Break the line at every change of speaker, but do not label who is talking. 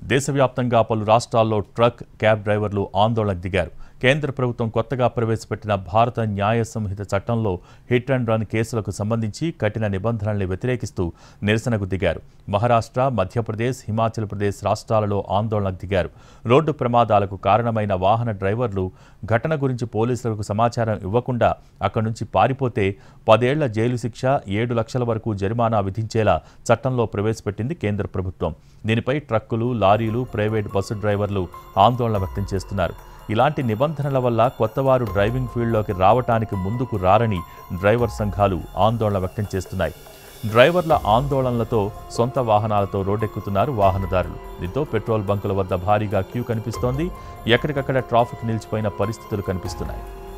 దేశవ్యాప్తంగా పలు రాష్ట్రాల్లో ట్రక్ క్యాబ్ డ్రైవర్లు ఆందోళనకు దిగారు కేంద్ర ప్రభుత్వం కొత్తగా ప్రవేశపెట్టిన భారత న్యాయ సంహిత చట్టంలో హిట్ అండ్ రన్ కేసులకు సంబంధించి కఠిన నిబంధనల్ని వ్యతిరేకిస్తూ నిరసనకు దిగారు మహారాష్ట్ర మధ్యప్రదేశ్ హిమాచల్ ప్రదేశ్ రాష్ట్రాలలో ఆందోళనకు దిగారు రోడ్డు ప్రమాదాలకు కారణమైన వాహన డ్రైవర్లు ఘటన గురించి పోలీసులకు సమాచారం ఇవ్వకుండా అక్కడి నుంచి పారిపోతే పదేళ్ల జైలు శిక్ష ఏడు లక్షల వరకు జరిమానా విధించేలా చట్టంలో ప్రవేశపెట్టింది కేంద్ర ప్రభుత్వం దీనిపై ట్రక్కులు లారీలు ప్రైవేట్ బస్సు డ్రైవర్లు ఆందోళన వ్యక్తం చేస్తున్నారు ఇలాంటి నిబంధనల వల్ల కొత్తవారు డ్రైవింగ్ ఫీల్డ్లోకి రావటానికి ముందుకు రారని డ్రైవర్ సంఘాలు ఆందోళన వ్యక్తం చేస్తున్నాయి డ్రైవర్ల ఆందోళనలతో సొంత వాహనాలతో రోడ్డెక్కుతున్నారు వాహనదారులు దీంతో పెట్రోల్ బంకుల వద్ద భారీగా క్యూ కనిపిస్తోంది ఎక్కడికక్కడ ట్రాఫిక్ నిలిచిపోయిన పరిస్థితులు కనిపిస్తున్నాయి